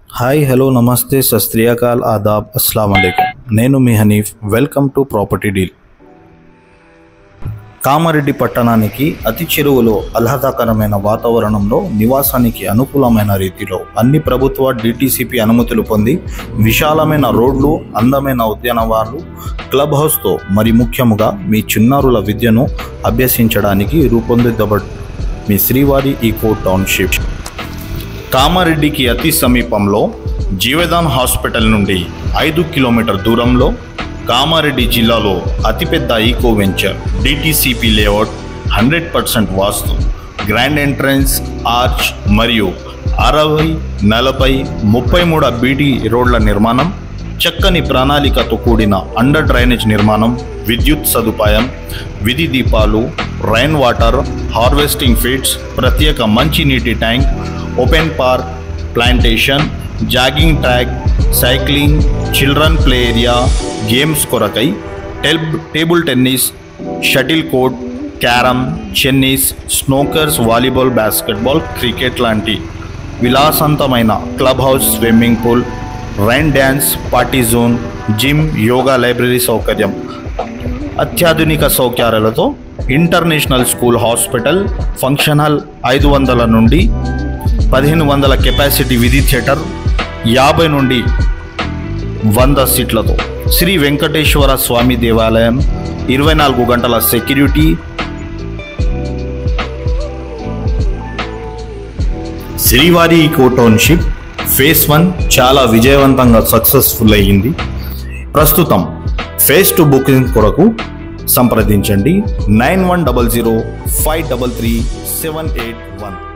hi hello నమస్తే సస్త్రియాకాల్ ఆదాబ్ అస్సలం అయికం నేను మీ Hanif welcome to property deal Kamareddy పట్టణానికి అతి చెరువులో ఆహ్లాదకరమైన వాతావరణంలో నివాసానికి అనుకూలమైన రీతిలో అన్ని ప్రభుత్వ డిటిసిపి అనుమతులు పొంది విశాలమైన రోడ్లు అందమైన ఉద్యానవనాలు క్లబ్ హౌస్తో మరి ముఖ్యముగా మీ చిన్నారుల విద్యను అభ్యసించడానికి రూపొందిద్దబడ్ మీ శ్రీవారి ఈకో టౌన్షిప్ కామారెడ్డికి అతి సమీపంలో జీవదాన్ హాస్పిటల్ నుండి ఐదు కిలోమీటర్ దూరంలో కామారెడ్డి జిల్లాలో అతిపెద్ద eco venture DTCP layout hundred percent vastu grand entrance arch మరియు అరవై నలభై ముప్పై మూడు బీటీ రోడ్ల నిర్మాణం చక్కని ప్రణాళికతో కూడిన అండర్ డ్రైనేజ్ నిర్మాణం విద్యుత్ సదుపాయం విధి దీపాలు రైన్ వాటర్ హార్వెస్టింగ్ ఫీడ్స్ ప్రత్యేక మంచినీటి tank open park plantation jogging track cycling children play area games కొరకై టెల్ table tennis shuttle court carrom చెన్నీస్ స్నోకర్స్ వాలీబాల్ బాస్కెట్బాల్ క్రికెట్ లాంటి విలాసంతమైన club house swimming pool rain dance party zone gym yoga library సౌకర్యం అత్యాధునిక సౌకర్యాలతో international school hospital function hall ఐదు వందల నుండి పదిహేను వందల కెపాసిటీ విధి థియేటర్ యాభై నుండి వంద సీట్లతో శ్రీ వెంకటేశ్వర స్వామి దేవాలయం ఇరవై నాలుగు గంటల సెక్యూరిటీ శ్రీవారి ఈకో టౌన్షిప్ ఫేస్ వన్ చాలా విజయవంతంగా సక్సెస్ఫుల్ అయ్యింది ప్రస్తుతం ఫేస్ టు బుకింగ్ కొరకు సంప్రదించండి nine one double zero five double three seven eight one